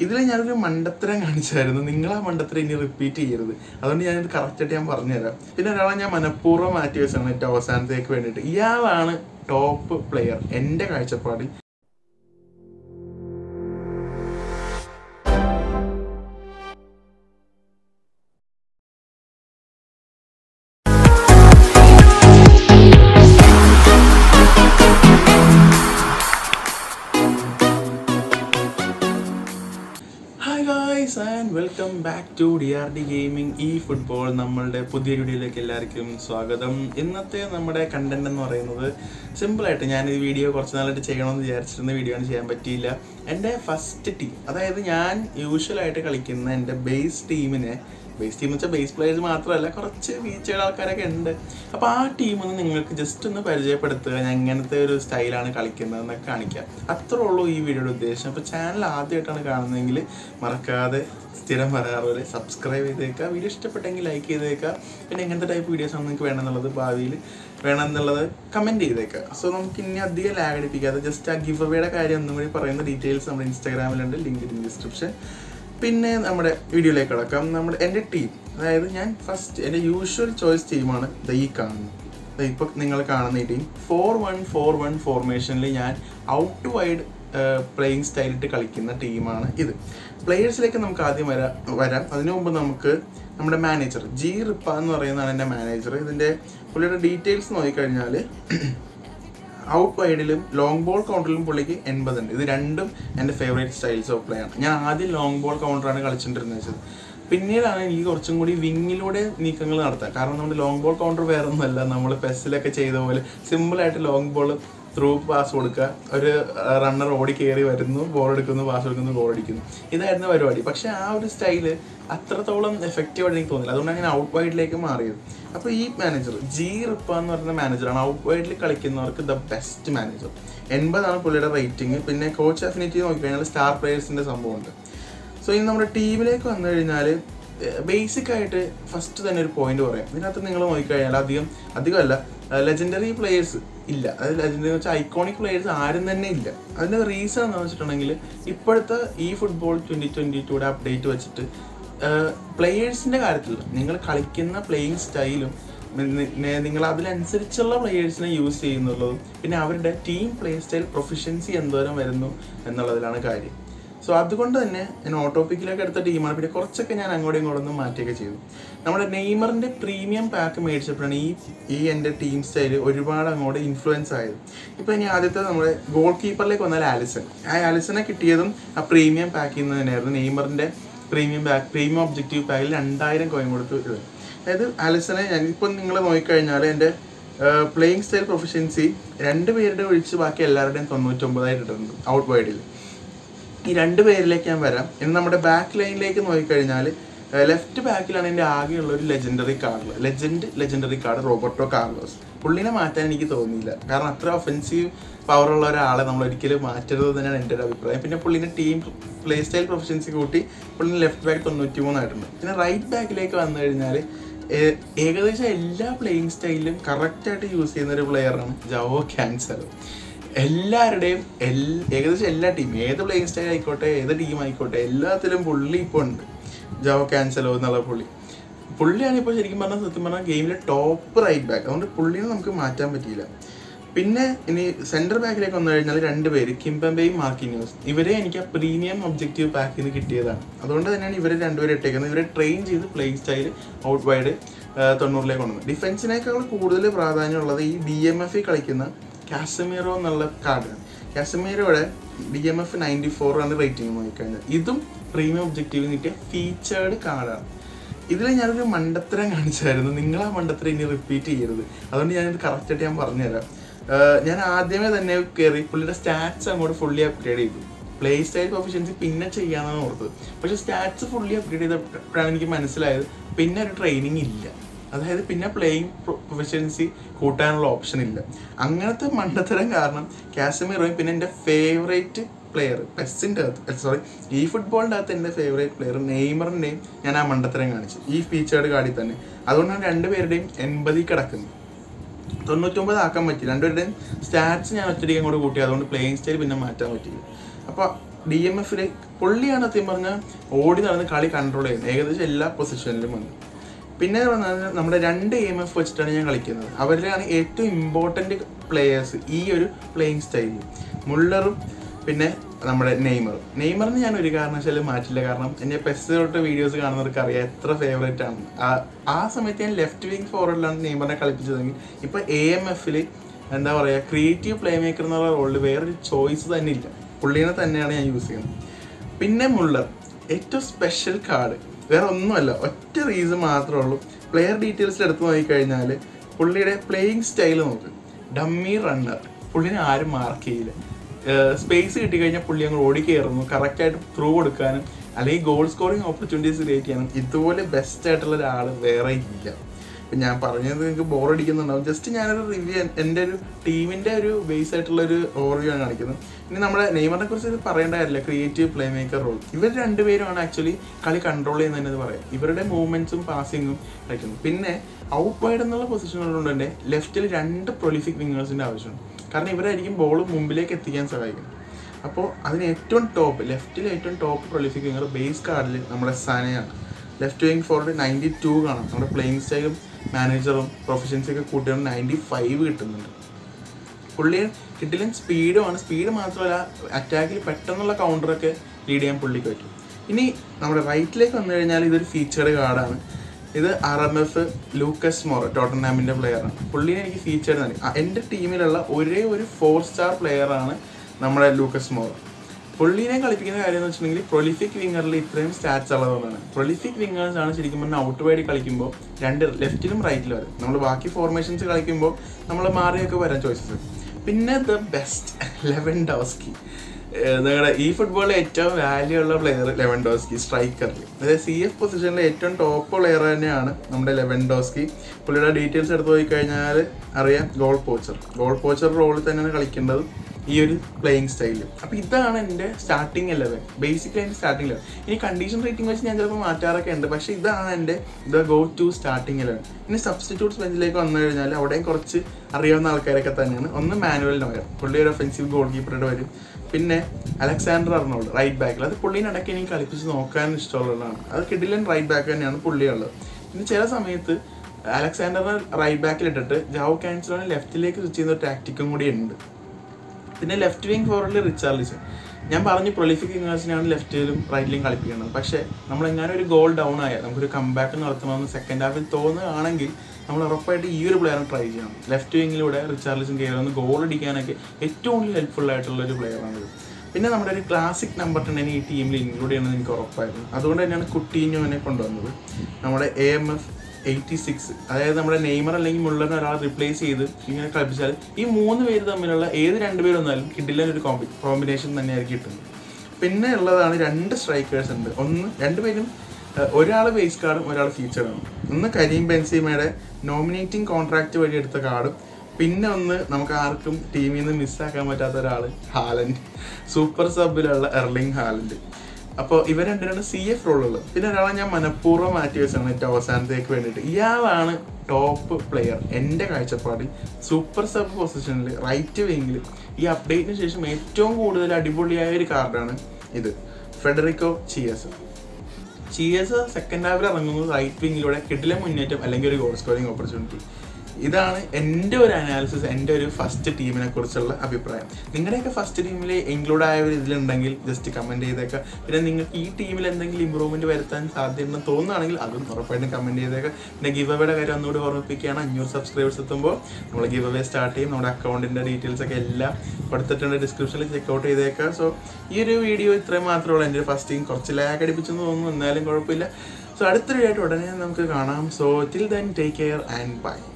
ഇതിൽ ഞാനൊരു മണ്ടത്തരം കാണിച്ചായിരുന്നു നിങ്ങൾ ആ മണ്ടത്തരം ഇനി റിപ്പീറ്റ് ചെയ്യരുത് അതുകൊണ്ട് ഞാനിത് കറക്റ്റായിട്ട് ഞാൻ പറഞ്ഞുതരാം പിന്നെ ഒരാളെ ഞാൻ മനഃപൂർവ്വം മാറ്റി വെച്ചാണ് ഏറ്റവും അവസാനത്തേക്ക് വേണ്ടിയിട്ട് ഇയാളാണ് ടോപ്പ് പ്ലെയർ എൻ്റെ കാഴ്ചപ്പാടിൽ hi guys and welcome back to D R D gaming ഈ ഫുട്ബോൾ നമ്മളുടെ പുതിയ വീഡിയോയിലേക്ക് എല്ലാവർക്കും സ്വാഗതം ഇന്നത്തെ നമ്മുടെ കണ്ടന്റ് എന്ന് പറയുന്നത് സിമ്പിളായിട്ട് ഞാൻ ഈ വീഡിയോ കുറച്ച് നാളായിട്ട് ചെയ്യണമെന്ന് വിചാരിച്ചിരുന്ന വീഡിയോ ആണ് ചെയ്യാൻ പറ്റിയില്ല എൻ്റെ ഫസ്റ്റ് ടീം അതായത് ഞാൻ യൂഷ്വലായിട്ട് കളിക്കുന്ന എൻ്റെ ബേസ് ടീമിനെ ബേസ് ടീം വെച്ചാൽ ബേസ് പ്ലേയേഴ്സ് മാത്രമല്ല കുറച്ച് വീച്ചുകൾ ആൾക്കാരൊക്കെ ഉണ്ട് അപ്പോൾ ആ ടീം ഒന്ന് നിങ്ങൾക്ക് ജസ്റ്റ് ഒന്ന് പരിചയപ്പെടുത്തുക ഞാൻ ഇങ്ങനത്തെ ഒരു സ്റ്റൈലാണ് കളിക്കുന്നത് എന്നൊക്കെ കാണിക്കുക അത്രേ ഉള്ളൂ ഈ വീഡിയോയുടെ ഉദ്ദേശം അപ്പോൾ ചാനൽ ആദ്യമായിട്ടാണ് കാണുന്നതെങ്കിൽ മറക്കാതെ സ്ഥിരം പറയാറുപോലെ സബ്സ്ക്രൈബ് ചെയ്തേക്കുക വീഡിയോ ഇഷ്ടപ്പെട്ടെങ്കിൽ ലൈക്ക് ചെയ്തേക്കുക പിന്നെ എങ്ങനത്തെ ടൈപ്പ് വീഡിയോസ് ആണ് നിങ്ങൾക്ക് വേണമെന്നുള്ളത് ഭാവിയിൽ വേണമെന്നുള്ളത് കമൻറ്റ് ചെയ്തേക്കുക സോ നമുക്ക് ഇനി അധികം ലാഗ് അടിപ്പിക്കാതെ ജസ്റ്റ് ആ ഗിവ് അവയുടെ കാര്യം ഒന്നും കൂടി പറയുന്ന ഡീറ്റെയിൽസ് നമ്മുടെ ഇൻസ്റ്റാഗ്രാമിലുണ്ട് ലിങ്ക് ഇൻ ഡിസ്ക്രിപ്ഷൻ പിന്നെ നമ്മുടെ വീഡിയോയിലേക്ക് കിടക്കാം നമ്മുടെ എൻ്റെ ടീം അതായത് ഞാൻ ഫസ്റ്റ് എൻ്റെ യൂഷ്വൽ ചോയ്സ് ടീമാണ് ദ ഈ കാണുന്നത് ദാ ഇപ്പോൾ നിങ്ങൾ കാണുന്ന ഈ team four one four one ഫോർമേഷനിൽ ഞാൻ ഔട്ട് വൈഡ് പ്ലേയിങ് സ്റ്റൈലിട്ട് കളിക്കുന്ന ടീമാണ് ഇത് പ്ലേയേഴ്സിലേക്ക് നമുക്ക് ആദ്യം വരാം വരാം അതിനു മുമ്പ് നമുക്ക് നമ്മുടെ മാനേജർ ജി റിപ്പ എന്ന് പറയുന്നതാണ് എൻ്റെ മാനേജർ ഇതിൻ്റെ പുള്ളിയുടെ ഡീറ്റെയിൽസ് നോക്കിക്കഴിഞ്ഞാൽ ഔട്ട് വൈഡിലും ലോങ് ബോൾ കൗണ്ടറിലും പുള്ളിക്ക് എൺപതുണ്ട് ഇത് രണ്ടും എൻ്റെ ഫേവറേറ്റ് സ്റ്റൈൽസ് ഓഫ് പ്ലേ ആണ് ഞാൻ ആദ്യം ലോങ് ബോൾ കൗണ്ടറാണ് കളിച്ചുകൊണ്ടിരുന്നത് വെച്ചത് പിന്നീടാണ് എനിക്ക് കുറച്ചും കൂടി വിങ്ങിലൂടെ നീക്കങ്ങൾ നടത്തുക കാരണം നമ്മുടെ ലോങ് ബോൾ കൗണ്ടർ വേറെ ഒന്നുമല്ല നമ്മൾ പെസ്സിലൊക്കെ ചെയ്ത പോലെ സിമ്പിളായിട്ട് ലോങ് ബോൾ ത്രൂ പാസ് കൊടുക്കുക ഒരു റണ്ണർ ഓടി കയറി വരുന്നു ബോൾ എടുക്കുന്നു പാസ് കൊടുക്കുന്നു ഗോൾ അടിക്കുന്നു ഇതായിരുന്നു പരിപാടി പക്ഷെ ആ ഒരു സ്റ്റൈല് അത്രത്തോളം എഫക്റ്റീവ് ആയിട്ട് എനിക്ക് തോന്നില്ല അതുകൊണ്ടാണ് ഞാൻ ഔട്ട് വൈഡിലേക്ക് മാറിയത് അപ്പോൾ ഈ മാനേജർ ജി റിപ്പ എന്ന് പറയുന്ന മാനേജറാണ് ഔട്ട് വൈഡിൽ കളിക്കുന്നവർക്ക് ദ ബെസ്റ്റ് മാനേജർ എൺപതാണ് പുള്ളിയുടെ റേറ്റിംഗ് പിന്നെ കോച്ച് അഫിനിറ്റി നോക്കിക്കഴിഞ്ഞാൽ സ്റ്റാർ പ്ലേയേഴ്സിൻ്റെ സംഭവമുണ്ട് സോ ഇനി നമ്മുടെ ടീമിലേക്ക് വന്നു കഴിഞ്ഞാൽ ബേസിക് ആയിട്ട് ഫസ്റ്റ് തന്നെ ഒരു പോയിന്റ് പറയാം ഇതിനകത്ത് നിങ്ങൾ നോക്കിക്കഴിഞ്ഞാൽ അധികം അധികമല്ല ലെജൻഡറി പ്ലേയേഴ്സ് ഇല്ല അതായത് ലെജൻഡറി വെച്ചാൽ ഐക്കോണിക് പ്ലേയേഴ്സ് ആരും തന്നെ ഇല്ല അതിൻ്റെ റീസൺ എന്താണെന്ന് വെച്ചിട്ടുണ്ടെങ്കിൽ ഇപ്പോഴത്തെ ഈ ഫുട്ബോൾ ട്വൻറ്റി ട്വൻറ്റി ടൂടെ അപ്ഡേറ്റ് വെച്ചിട്ട് പ്ലേയേഴ്സിൻ്റെ കാര്യത്തിൽ നിങ്ങൾ കളിക്കുന്ന പ്ലേയിങ് സ്റ്റൈലും നിങ്ങൾ അതിനനുസരിച്ചുള്ള പ്ലേയേഴ്സിനെ യൂസ് ചെയ്യുന്നുള്ളതും പിന്നെ അവരുടെ ടീം പ്ലേ സ്റ്റൈൽ പ്രൊഫഷൻസി എന്തോരം വരുന്നു എന്നുള്ളതിലാണ് കാര്യം സോ അതുകൊണ്ട് തന്നെ ഞാൻ ഓട്ടോപ്പിക്കിലേക്ക് എടുത്ത ടീമാണ് പിന്നെ കുറച്ചൊക്കെ ഞാൻ അങ്ങോട്ടും ഇങ്ങോട്ടും മാറ്റിയൊക്കെ ചെയ്തു നമ്മുടെ നെയ്മറിന്റെ പ്രീമിയം പാക്ക് മേടിച്ചപ്പോഴാണ് ഈ ഈ എൻ്റെ ടീം സ്റ്റൈൽ ഒരുപാട് അങ്ങോട്ട് ഇൻഫ്ലുവൻസ് ആയത് ഇപ്പോൾ ഇനി ആദ്യത്തെ നമ്മുടെ ഗോൾ കീപ്പറിലേക്ക് വന്നാൽ ആലിസൺ ആ ആലിസനെ കിട്ടിയതും ആ പ്രീമിയം പാക്കിൽ നിന്ന് തന്നെയായിരുന്നു നെയ്മറിന്റെ പ്രീമിയം പാക്ക് പ്രീമിയം ഒബ്ജക്റ്റീവ് പാക്കിൽ രണ്ടായിരം കോയിൻ കൊടുത്തു ഇത് അതായത് ആലിസനെ ഞാൻ ഇപ്പം നിങ്ങൾ നോക്കിക്കഴിഞ്ഞാൽ എൻ്റെ പ്ലേയിങ് സ്റ്റൈൽ പ്രൊഫഷൻസി രണ്ട് പേരുടെ ഒഴിച്ച് ബാക്കി എല്ലാവരുടെയും തൊണ്ണൂറ്റൊമ്പതായിട്ട് ഇട്ടിട്ടുണ്ട് ഔട്ട് വൈഡിൽ ഈ രണ്ട് പേരിലേക്ക് ഞാൻ വരാം ഇനി നമ്മുടെ ബാക്ക് ലൈനിലേക്ക് നോക്കിക്കഴിഞ്ഞാൽ ലെഫ്റ്റ് ബാക്കിലാണ് എൻ്റെ ആകെയുള്ള ഒരു legendary card legend legendary card Roberto Carlos പുള്ളിനെ മാറ്റാൻ എനിക്ക് തോന്നിയില്ല കാരണം അത്ര ഒഫൻസീവ് പവറുള്ള ഒരാളെ നമ്മൾ ഒരിക്കലും മാറ്റരുത് തന്നെയാണ് എൻ്റെ ഒരു അഭിപ്രായം പിന്നെ പുള്ളിൻ്റെ ടീം പ്ലേ സ്റ്റൈൽ പ്രൊഫഷൻസി കൂട്ടി പുള്ളിന് ലെഫ്റ്റ് ബാക്ക് തൊണ്ണൂറ്റി മൂന്നായിട്ടുണ്ട് പിന്നെ റൈറ്റ് ബാക്കിലേക്ക് വന്നു കഴിഞ്ഞാൽ ഏകദേശം എല്ലാ പ്ലേയിങ് സ്റ്റൈലിലും കറക്റ്റായിട്ട് യൂസ് ചെയ്യുന്ന ഒരു പ്ലെയറാണ് ജവോ ക്യാൻസലോ എല്ലാവരുടെയും എൽ ഏകദേശം എല്ലാ ടീം ഏത് പ്ലേയിങ് സ്റ്റൈൽ ആയിക്കോട്ടെ ഏത് ടീം ആയിക്കോട്ടെ എല്ലാത്തിലും പുള്ളി ഇപ്പോൾ ഉണ്ട് ജാവോ ക്യാൻസലോ എന്നുള്ള പുള്ളി പുള്ളിയാണ് ഇപ്പോൾ ശരിക്കും പറഞ്ഞാൽ സത്യം പറഞ്ഞാൽ ഗെയിമിലെ ടോപ്പ് റൈറ്റ് ബാക്ക് അതുകൊണ്ട് പുള്ളിനെ നമുക്ക് മാറ്റാൻ പറ്റിയില്ല പിന്നെ ഇനി സെൻറ്റർ ബാക്കിലേക്ക് വന്നു കഴിഞ്ഞാൽ രണ്ട് പേര് കിംബംബെയും മാർക്കിന്യൂസ് ഇവരെ എനിക്ക് ആ പ്രീമിയം ഒബ്ജക്റ്റീവ് പാക്കിൽ നിന്ന് കിട്ടിയതാണ് അതുകൊണ്ട് തന്നെയാണ് ഇവരെ രണ്ടുപേരും ഇട്ടേക്കുന്നത് ഇവരെ ട്രെയിൻ ചെയ്ത് പ്ലേയിങ് സ്റ്റൈൽ ഔട്ട് വൈഡ് തൊണ്ണൂറിലേക്ക് കൊണ്ടുവന്നത് ഡിഫൻസിനേക്കാൾ കൂടുതൽ പ്രാധാന്യമുള്ളത് ഈ ഡി എം എഫിൽ കളിക്കുന്ന കാസമീറോ എന്നുള്ള കാർഡാണ് കാസമീറോയുടെ D M F ninety four ആണ് റേറ്റിംഗ് നോക്കിക്കഴിഞ്ഞാൽ ഇതും പ്രീമിയം ഒബ്ജക്റ്റീവ് കിട്ടിയ ഫീച്ചേർഡ് കാർഡാണ് ഇതിൽ ഞാനൊരു മണ്ടത്തരം കാണിച്ചായിരുന്നു നിങ്ങൾ ആ മണ്ടത്തരം ഇനി റിപ്പീറ്റ് ചെയ്യരുത് അതുകൊണ്ട് ഞാനിത് കറക്റ്റായിട്ട് ഞാൻ പറഞ്ഞുതരാം ഞാൻ ആദ്യമേ തന്നെ കയറി പുള്ളിയുടെ സ്റ്റാറ്റ്സ് അങ്ങോട്ട് ഫുള്ളി അപ്ഗ്രേഡ് ചെയ്തു പ്ലേ സ്റ്റൈൽ പ്രൊഫഷൻസി പിന്നെ ചെയ്യാന്നാണ് ഓർത്തത് പക്ഷെ സ്റ്റാറ്റ്സ് ഫുള്ളി അപ്ഗ്രേഡ് ചെയ്തപ്പോഴാണ് എനിക്ക് മനസ്സിലായത് പിന്നെ ഒരു ട്രെയിനിങ് ഇല്ല അതായത് പിന്നെ പ്ലേയിങ് പ്രൊഫഷൻസി കൂട്ടാനുള്ള ഓപ്ഷൻ ഇല്ല അങ്ങനത്തെ മണ്ടത്തരം കാരണം കാസമീറോയും പിന്നെ എൻ്റെ ഫേവറേറ്റ് പ്ലെയർ പെസ്സിൻ്റെ അകത്ത് സോറി ഈ ഫുട്ബോളിൻ്റെ അകത്ത് എൻ്റെ ഫേവറേറ്റ് പ്ലെയർ നെയ്മറിൻ്റെയും ഞാൻ ആ മണ്ടത്തരം കാണിച്ചു ഈ ഫീച്ചേർഡ് കാർഡിൽ തന്നെ അതുകൊണ്ടാണ് രണ്ടുപേരുടെയും എൺപതിൽ കിടക്കുന്നത് തൊണ്ണൂറ്റൊമ്പത് ആക്കാൻ പറ്റി രണ്ടുപേരുടെയും സ്റ്റാറ്റ്സ് ഞാൻ ഒറ്റയ്ക്ക് അങ്ങോട്ട് കൂട്ടി അതുകൊണ്ട് പ്ലേയിങ് സ്റ്റൈൽ പിന്നെ മാറ്റാൻ പറ്റില്ല അപ്പോൾ ഡി എം എഫിൽ പുള്ളിയാണ് സത്യം പറഞ്ഞാൽ ഓടി നടന്ന് കളി കൺട്രോൾ ചെയ്യുന്നത് ഏകദേശം എല്ലാ പൊസിഷനിലും വന്നു പിന്നെ പറഞ്ഞാൽ നമ്മുടെ രണ്ട് എം എഫ് വെച്ചിട്ടാണ് ഞാൻ കളിക്കുന്നത് അവരിലാണ് ഏറ്റവും ഇമ്പോർട്ടൻ്റ് പ്ലേയേഴ്സ് ഈ ഒരു പ്ലേയിങ് സ്റ്റൈലിൽ മുള്ളറും പിന്നെ നമ്മുടെ നെയ്മറും നെയ്മറിന് ഞാൻ ഒരു കാരണവശാലും മാറ്റില്ല കാരണം എൻ്റെ പെസ് തൊട്ട് വീഡിയോസ് കാണുന്നവർക്ക് അറിയാം എത്ര ഫേവറേറ്റ് ആണ് ആ- ആ സമയത്ത് ഞാൻ ലെഫ്റ്റ് വിങ് ഫോർവേഡിലാണ് നെയ്മറിനെ കളിപ്പിച്ചതെങ്കിൽ ഇപ്പോൾ എ എം എഫിൽ എന്താ പറയുക ക്രിയേറ്റീവ് പ്ലേ മേക്കർ എന്നുള്ള റോളിൽ വേറൊരു ചോയ്സ് തന്നെ ഇല്ല പുള്ളീനെ തന്നെയാണ് ഞാൻ യൂസ് ചെയ്യുന്നത് പിന്നെ മുള്ളർ ഏറ്റവും സ്പെഷ്യൽ കാർഡ് വേറെ ഒന്നുമല്ല ഒറ്റ റീസൺ മാത്രമേ ഉള്ളൂ പ്ലെയർ ഡീറ്റെയിൽസിൽ എടുത്ത് നോക്കിക്കഴിഞ്ഞാൽ പുള്ളിയുടെ പ്ലേയിങ് സ്റ്റൈൽ നോക്ക് ഡമ്മി റണ്ണർ പുള്ളിനെ ആരും മാർക്ക് ചെയ്യില്ല സ്പേസ് കിട്ടിക്കഴിഞ്ഞാൽ പുള്ളി അങ്ങ് ഓടി കയറുന്നു കറക്റ്റായിട്ട് ത്രൂ കൊടുക്കാനും അല്ലെങ്കിൽ ഗോൾ സ്കോറിങ് ഓപ്പർച്യൂണിറ്റീസ് ക്രിയേറ്റ് ചെയ്യാനും ഇതുപോലെ ബെസ്റ്റ് ആയിട്ടുള്ള ഒരാൾ വേറെ ഇല്ല ഇപ്പം ഞാൻ പറഞ്ഞത് നിങ്ങൾക്ക് ബോർ അടിക്കുന്നുണ്ടാവും ജസ്റ്റ് ഞാനൊരു റിവ്യൂ എൻ്റെ ഒരു ടീമിൻ്റെ ഒരു ബേസ് ആയിട്ടുള്ള ഒരു ഓവർവ്യൂ ആണ് കാണിക്കുന്നത് ഇനി നമ്മുടെ നെയ്മറിനെ കുറിച്ച് ഇത് പറയേണ്ട കാര്യമില്ല ക്രിയേറ്റീവ് പ്ലേ മേക്കർ റോൾ ഇവർ രണ്ടുപേരുമാണ് ആക്ച്വലി കളി കൺട്രോൾ ചെയ്യുന്നതെന്ന് പറയാം ഇവരുടെ മൂവ്മെന്റ്സും പാസിങ്ങും കളിക്കുന്നത് പിന്നെ ഔട്ട് വൈഡ് എന്നുള്ള പൊസിഷനുള്ളതുകൊണ്ട് തന്നെ ലെഫ്റ്റിൽ രണ്ട് പ്രൊലിഫിക് വിങ്ങേഴ്സിൻ്റെ ആവശ്യമുണ്ട് കാരണം ഇവരായിരിക്കും ബോൾ മുമ്പിലേക്ക് എത്തിക്കാൻ സഹായിക്കുന്നത് അപ്പോൾ അതിന് ഏറ്റവും ടോപ്പ് ലെഫ്റ്റിൽ ഏറ്റവും ടോപ്പ് പ്രൊലിഫിക് വിങ്ങർ ബേസ് കാർഡിൽ നമ്മുടെ സനയാണ് left wing forward ninety two കാണാം നമ്മുടെ പ്ലേയിങ് സ്റ്റൈലും മാനേജറും പ്രൊഫഷൻസി ഒക്കെ കൂട്ടിയാണ് നയൻറ്റി ഫൈവ് കിട്ടുന്നുണ്ട് പുള്ളി കിട്ടില്ല സ്പീഡുമാണ് സ്പീഡ് മാത്രമല്ല അറ്റാക്കിൽ പെട്ടെന്നുള്ള കൗണ്ടറൊക്കെ ലീഡ് ചെയ്യാൻ പുള്ളിക്ക് പറ്റും ഇനി നമ്മുടെ റൈറ്റിലേക്ക് വന്നു കഴിഞ്ഞാൽ ഇതൊരു ഫീച്ചേർഡ് കാർഡാണ് ഇത് R M F Lucas Moura ടോട്ടൻഹാമിൻ്റെ പ്ലെയറാണ് പുള്ളിനെ എനിക്ക് ഫീച്ചേർഡ് നൽകി എൻ്റെ ടീമിലുള്ള ഒരേ ഒരു ഫോർ സ്റ്റാർ പ്ലെയറാണ് നമ്മുടെ ലൂക്കസ് മോർ പുള്ളീനെ കളിപ്പിക്കുന്ന കാര്യം എന്ന് വെച്ചിട്ടുണ്ടെങ്കിൽ പ്രൊലിഫിക് വിങ്ങറിൽ ഇത്രയും സ്റ്റാറ്റ്സ് ഉള്ളതുകൊണ്ടാണ് പ്രൊലിഫിക് വിങ്ങേഴ്സ് ആണ് ശരിക്കും പറഞ്ഞാൽ ഔട്ട് വൈഡ് കളിക്കുമ്പോൾ രണ്ട് ലെഫ്റ്റിലും റൈറ്റിലും വരും നമ്മൾ ബാക്കി ഫോർമേഷൻസ് കളിക്കുമ്പോൾ നമ്മൾ മാറിയൊക്കെ വരാൻ ചോയ്സസ് പിന്നെ ദ ബെസ്റ്റ് ലെവൻ ഡോസ്കി നിങ്ങളുടെ ഈ ഫുട്ബോളിലെ ഏറ്റവും വാല്യൂ ഉള്ള പ്ലെയർ ലെവൻ ഡോസ്കി സ്ട്രൈക്കറിൽ അതായത് സി എഫ് പൊസിഷനിലെ ഏറ്റവും ടോപ്പ് പ്ലെയർ തന്നെയാണ് നമ്മുടെ ലെവൻ ഡോസ്കി പുള്ളിയുടെ ഡീറ്റെയിൽസ് എടുത്ത് പോയി കഴിഞ്ഞാൽ അറിയാം ഗോൾ പോച്ചർ ഗോൾ പോച്ചർ റോളിൽ തന്നെയാണ് കളിക്കേണ്ടത് ഈ ഒരു പ്ലേയിങ് സ്റ്റൈലിൽ അപ്പോൾ ഇതാണ് എൻ്റെ സ്റ്റാർട്ടിങ് ലെവൻ ബേസിക്കലി എൻ്റെ സ്റ്റാർട്ടിങ് ലെവൻ ഇനി കണ്ടീഷൻ റേറ്റിംഗ് വെച്ച് ഞാൻ ചിലപ്പോൾ മാറ്റാറൊക്കെ ഉണ്ട് പക്ഷേ ഇതാണ് എൻ്റെ the go to starting eleven ഇനി സബ്സ്റ്റിറ്റ്യൂട്ട്സ് ബെഞ്ചിലേക്ക് വന്നു കഴിഞ്ഞാൽ അവിടെയും കുറച്ച് അറിയാവുന്ന ആൾക്കാരൊക്കെ തന്നെയാണ് ഒന്ന് മാനുവൽ നോയർ പുള്ളി ഒരു ഒഫൻസീവ് ഗോൾ കീപ്പറുടെ വരും പിന്നെ അലക്സാണ്ടർ അർണോൾഡ് റൈറ്റ് ബാക്കിൽ അത് പുള്ളീനെ ഇടയ്ക്ക് എനിക്ക് കളിപ്പിച്ച് നോക്കാൻ ഇഷ്ടമുള്ളതാണ് അത് കിഡിലൻ റൈറ്റ് ബാക്ക് തന്നെയാണ് പുള്ളിയുള്ളത് ഇനി ചില സമയത്ത് അലക്സാണ്ടറിനെ റൈറ്റ് ബാക്കിൽ ഇട്ടിട്ട് ജാവോ ക്യാൻസലോനെ ലെഫ്റ്റിലേക്ക് സ്വിച്ച് ചെയ്യുന്ന ഒരു ടാക്റ്റിക്കും കൂടി ഉണ്ട് പിന്നെ ലെഫ്റ്റ് വിങ് ഫോർവേഡിൽ റിച്ചാർലിസൺ ഞാൻ പറഞ്ഞു പ്രൊലിഫിക് വിങ്ങേഴ്സിനാണ് ലെഫ്റ്റിലും റൈറ്റിലും കളിപ്പിക്കുന്നത് പക്ഷേ നമ്മൾ എങ്ങാനും ഒരു ഗോൾ ഡൗൺ ആയാൽ നമുക്കൊരു കംബാക്ക് നടത്തണമെന്ന് സെക്കൻഡ് ഹാഫിൽ തോന്നുകയാണെങ്കിൽ നമ്മൾ ഉറപ്പായിട്ട് ഈ ഒരു പ്ലെയറിനെ ട്രൈ ചെയ്യണം ലെഫ്റ്റ് വിങ്ങിലൂടെ റിച്ചാർലിസൺ കയറി ഒന്ന് ഗോൾ അടിക്കാനൊക്കെ ഏറ്റവും കൂടുതൽ ഹെൽപ്ഫുൾ ആയിട്ടുള്ള ഒരു പ്ലെയറാണിത് പിന്നെ നമ്മുടെ ഒരു ക്ലാസിക് നമ്പർ ടെൻ ഈ ടീമിൽ ഇൻക്ലൂഡ് ചെയ്യണമെന്ന് എനിക്ക് ഉറപ്പായിരുന്നു അതുകൊണ്ട് തന്നെയാണ് കുട്ടീഞ്ഞോനെ കൊണ്ടുവന്നത് നമ്മുടെ A M F eighty six അതായത് നമ്മുടെ നെയ്മർ അല്ലെങ്കിൽ മുള്ളറിനെ ഒരാൾ റിപ്ലേസ് ചെയ്ത് ഇങ്ങനെ കളിപ്പിച്ചാൽ ഈ മൂന്ന് പേര് തമ്മിലുള്ള ഏത് രണ്ടുപേരും വന്നാലും കിട്ടില്ല ഒരു കോമ്പി കോമ്പിനേഷൻ തന്നെയായിരിക്കും കിട്ടുന്നത് പിന്നെ ഉള്ളതാണ് രണ്ട് സ്ട്രൈക്കേഴ്സ് ഉണ്ട് ഒന്ന് രണ്ടുപേരും ഒരാൾ ബേസ് കാർഡും ഒരാൾ ഫീച്ചറാണ് ഒന്ന് കരീം ബെൻസീമയുടെ നോമിനേറ്റിംഗ് കോൺട്രാക്ട് വഴി എടുത്ത കാർഡും പിന്നെ ഒന്ന് നമുക്ക് ആർക്കും ടീമിൽ നിന്ന് മിസ്സാക്കാൻ പറ്റാത്ത ഒരാൾ ഹാലൻഡ് സൂപ്പർ സബിലുള്ള എർലിംഗ് ഹാലൻഡ് അപ്പോൾ ഇവർ രണ്ടിനാണ് സി എഫ് റോളുള്ളത് പിന്നെ ഒരാളെ ഞാൻ മനഃപൂർവ്വം മാറ്റി വെച്ചാണ് ഏറ്റവും അവസാനത്തേക്ക് വേണ്ടിയിട്ട് ഇയാളാണ് ടോപ്പ് പ്ലെയർ എൻ്റെ കാഴ്ചപ്പാടിൽ സൂപ്പർ സബ് പൊസിഷനിൽ റൈറ്റ് വിങ്ങിൽ ഈ അപ്ഡേറ്റിന് ശേഷം ഏറ്റവും കൂടുതൽ അടിപൊളിയായ ഒരു കാർഡാണ് ഇത് ഫെഡറിക്കോ ചിയസ് ചിയസ് സെക്കൻഡ് ഹാഫിൽ ഇറങ്ങുന്നത് റൈറ്റ് വിങ്ങിലൂടെ കിട്ടിലെ മുന്നേറ്റം അല്ലെങ്കിൽ ഒരു ഗോൾ സ്കോറിംഗ് ഓപ്പർച്യൂണിറ്റി ഇതാണ് എൻ്റെ ഒരു അനാലിസിസ് എൻ്റെ ഒരു ഫസ്റ്റ് ടീമിനെ കുറിച്ചുള്ള അഭിപ്രായം നിങ്ങളുടെയൊക്കെ ഫസ്റ്റ് ടീമിൽ ഇൻക്ലൂഡ് ആയവർ ഇതിലുണ്ടെങ്കിൽ ജസ്റ്റ് കമൻറ്റ് ചെയ്തേക്കാം പിന്നെ നിങ്ങൾക്ക് ഈ ടീമിൽ എന്തെങ്കിലും ഇമ്പ്രൂവ്മെൻറ്റ് വരുത്താൻ സാധ്യതയുണ്ടെന്ന് തോന്നുകയാണെങ്കിൽ അതും ഉറപ്പായിട്ടും കമൻറ്റ് ചെയ്തേക്കാം പിന്നെ ഗിവ് അവയുടെ കാര്യം ഒന്നുകൂടി ഓർമ്മിപ്പിക്കുകയാണ് അഞ്ഞൂറ് സബ്സ്ക്രൈബേഴ്സ് എത്തുമ്പോൾ നമ്മൾ ഗിവ് അവേ സ്റ്റാർട്ട് ചെയ്യും നമ്മുടെ അക്കൗണ്ടിൻ്റെ ഡീറ്റെയിൽസ് ഒക്കെ എല്ലാം കൊടുത്തിട്ടുണ്ട് ഡിസ്ക്രിപ്ഷനിൽ ചെക്കൗട്ട് ചെയ്തേക്കാം സോ ഈ ഒരു വീഡിയോ ഇത്രയും മാത്രമേ ഉള്ളൂ എൻ്റെ ഫസ്റ്റ് ടീം കുറച്ച് ലാഗ് അടിപ്പിച്ചെന്ന് തോന്നുന്നു എന്നാലും കുഴപ്പമില്ല സോ അടുത്തൊരു ആയിട്ട് ഉടനെ നമുക്ക് കാണാം so till then take care and by